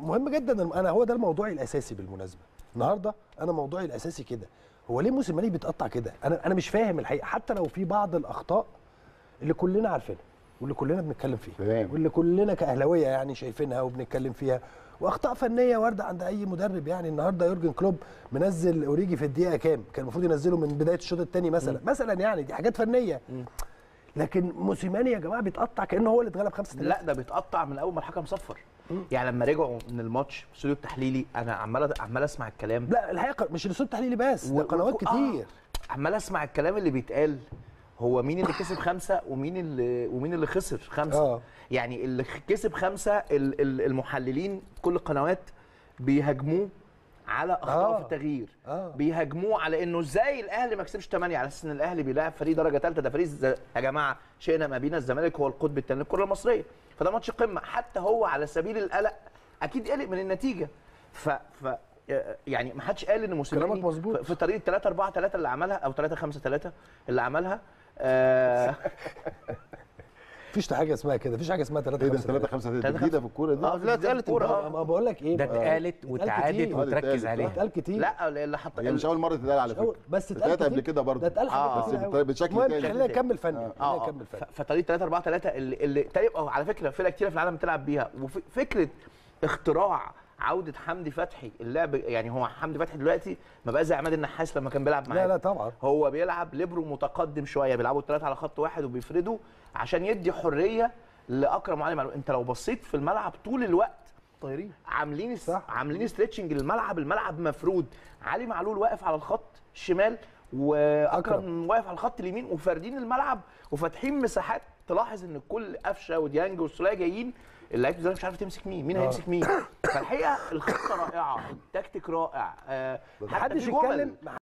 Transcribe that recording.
مهم جدا انا هو ده الموضوع الاساسي بالمناسبه النهارده انا موضوعي الاساسي كده هو ليه موسيماني بيتقطع كده انا انا مش فاهم الحقيقه حتى لو في بعض الاخطاء اللي كلنا عارفينها واللي كلنا بنتكلم فيها تمام. واللي كلنا كاهلاويه يعني شايفينها وبنتكلم فيها واخطاء فنيه وارده عند اي مدرب يعني النهارده يورجن كلوب منزل اوريجي في الدقيقه كام كان المفروض ينزله من بدايه الشوط الثاني مثلا مثلا يعني دي حاجات فنيه لكن موسيماني يا جماعه بيتقطع كانه هو اللي اتغلب 5 لا ده بيتقطع من اول ما الحكم صفر يعني لما رجعوا من الماتش في الاستوديو التحليلي انا عمال عمال اسمع الكلام لا الحقيقه مش الاستوديو التحليلي بس ده و- قنوات و- كتير آه عمال اسمع الكلام اللي بيتقال هو مين اللي كسب خمسه ومين اللي ومين اللي خسر خمسه آه. يعني اللي كسب خمسه ال- ال- المحللين كل القنوات بيهاجموه على اخطاء آه. في التغيير آه. بيهاجموه على انه ازاي الاهلي ما كسبش 8 على اساس ان الاهلي بيلاعب فريق درجه ثالثه ده فريق ز- يا جماعه شئنا ما بينا الزمالك هو القطب الثاني للكره المصريه فده ماتش قمه حتى هو على سبيل القلق اكيد قلق من النتيجه ف ف يعني ما حدش قال ان موسيماني كلامك مظبوط. في- في طريقه 3 4 3 اللي عملها او 3 5 3 اللي عملها آه مفيش حاجه اسمها كده مفيش حاجه اسمها 3 ايه ده 5 3 5 تلاتة جديده في الكوره دي اه لا اتقالت ما الكوره ما بقول لك ايه ده اتقالت اتقال واتعادت كتير. وتركز اتقالت، عليها اتقال كتير لا اللي حط هي مش اول مره تتقال على فكره بس اتقال اتقالت قبل كتير. كده برضه ده اتقال حاجات آه، كتير بس قوي. بشكل المهم تاني. خلينا نكمل فني اه خلينا اه نكمل فني ف- فطريقه 3 4 3 اللي اللي تقريبا أو على فكره فرق كتيره في العالم بتلعب بيها وفكره اختراع عوده حمدي فتحي اللعب يعني هو حمدي فتحي دلوقتي ما بقى زي عماد النحاس لما كان بيلعب معاه لا لا طبعا هو بيلعب ليبرو متقدم شويه بيلعبوا الثلاثه على خط واحد وبيفردوا عشان يدي حريه لاكرم علي معلول انت لو بصيت في الملعب طول الوقت طايرين عاملين صح. عاملين ستريتشنج للملعب الملعب مفرود علي معلول واقف على الخط الشمال واكرم أكرم. واقف على الخط اليمين وفاردين الملعب وفاتحين مساحات تلاحظ ان كل قفشه وديانج والسوليه جايين اللعيبه الزمالك مش عارفه تمسك مين مين هيمسك مين فالحقيقه الخطه رائعه التكتيك رائع آه حتى محدش في جمل يتكلم